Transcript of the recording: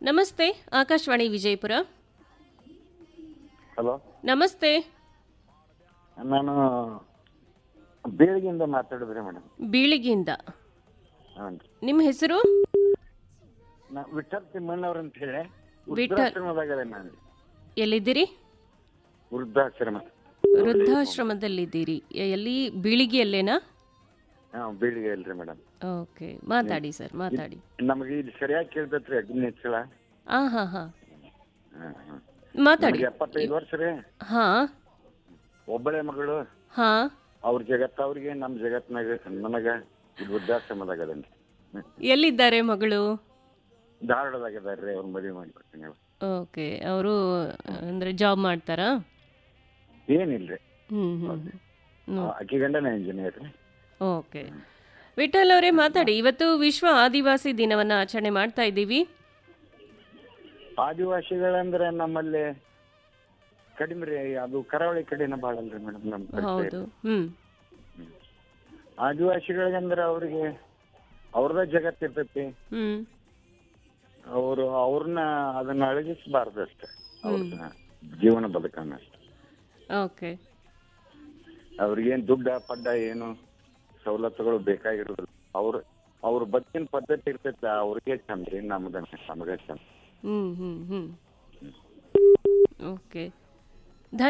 ನಮಸ್ತೆ ಆಕಾಶವಾಣಿ ವಿಜಯಪುರ ಹಲೋ ನಮಸ್ತೆ ನಾನು ಬೇಳಿಗೆಯಿಂದ ಮಾತಾಡಿದ್ರಿ ಮೇಡಮ್ ಬೀಳಿಗಿಂದ ಹಾಂ ನಿಮ್ಮ ಹೆಸರು ನಾ ವಿಠಲ್ ತಿಮ್ಮಣ್ಣವ್ರ ಅಂತ ಹೇಳಿ ವಿಠಲ್. ವೃದ್ಧಾಶ್ರಮದಾಗ ನಾನು ಎಲ್ಲಿದ್ದೀರಿ ವೃದ್ಧಾಶ್ರಮ ವೃದ್ಧಾಶ್ರಮದಲ್ಲಿದ್ದೀರಿ ಎಲ್ಲಿ ಬೀಳಿಗೆಯಲ್ಲೇನಾ ಹಾಂ ಬೀಳಿಗೆ ಇಲ್ರಿ ಮೇಡಮ್ ಓಕೆ ಮಾತಾಡಿ ಸರ್ ಮಾತಾಡಿ ನಮಗೆ ಇಲ್ಲಿ ಸರಿಯಾಗಿ ಕೇಳ್ತೈತ್ರಿ ಅಗ್ನಿ ಹೆಚ್ಚಳ ಆ ಹಾ ಹಾ ಹಾಂ ಹಾಂ ಮಾತಾಡಿ ನಮಗೆ ಎಪ್ಪತ್ತೈದು ವರ್ಷ ರೀ ಹಾ ಒಬ್ಬಳೆ ಮಗಳು ಹಾ ಅವ್ರ ಜಗತ್ತ ಅವ್ರಿಗೆ ನಮ್ಮ ಜಗತ್ನಾಗ ನನಗ ಇಲ್ಲಿ ವೃದ್ಧಾಶ್ರಮದಾಗ ಅದನ್ರಿ ಎಲ್ಲಿದ್ದಾರೆ ಮಗಳು ಧಾರವಾಡದಾಗ ಅದಾರ್ರಿ ಅವ್ರ ಮದುವೆ ಮಾಡಿಕೊಡ್ತೀನಿ ಓಕೆ ಅವರು ಅಂದ್ರೆ ಜಾಬ್ ಮಾಡ್ತಾರಾ ಏನಿಲ್ರಿ ಹ್ಮ್ ಹ್ಮ್ ಹ್ಮ್ ಅಕ್ಕಿ ಗಂಡನ ಇಂಜಿನಿಯರ್ ರೀ ಓಕೆ ವಿಠಲ್ ಅವರೇ ಮಾತಾಡಿ ಇವತ್ತು ವಿಶ್ವ ಆದಿವಾಸಿ ದಿನವನ್ನ ಆಚರಣೆ ಮಾಡ್ತಾ ಇದ್ದೀವಿ ಆದಿವಾಸಿಗಳಂದ್ರೆ ನಮ್ಮಲ್ಲಿ ಕಡಿಮೆ ರೀ ಅದು ಕರಾವಳಿ ಕಡೆನ ಭಾಳ ಅಲ್ರಿ ಮೇಡಮ್ ನಮ್ಮ ಕಡೆ ಹೌದು ಹ್ಮ್ ಆದಿವಾಸಿಗಳಿಗಂದ್ರೆ ಅವ್ರಿಗೆ ಅವ್ರದ ಜಗತ್ತಿರ್ತೈತಿ ಹ್ಮ್ ಅವರು ಅವ್ರನ್ನ ಅದನ್ನ ಅಳಗಿಸಬಾರ್ದು ಅಷ್ಟೇ ಅವ್ರನ್ನ ಜೀವನ ಬದುಕನ್ನ ಅಷ್ಟೇ ಓಕೆ ಅವ್ರಿಗೇನ್ ದುಡ್ಡ ಪಡ್ಡ ಏನು ಸವಲತ್ತುಗಳು ಬೇಕಾಗಿರೋದಿಲ್ಲ ಅವ್ರ ಅವ್ರ ಬದುಕಿನ ಪದ್ಧತಿ ಇರ್ತೈತಿ ಅವ್ರಿಗೆ ಚಂದ ರೀ ನಮ್ದ ನಮಗೆ ಚಂದ ಹ್ಮ್ ಹ್ಮ್ ಹ್ಮ್ ಓಕೆ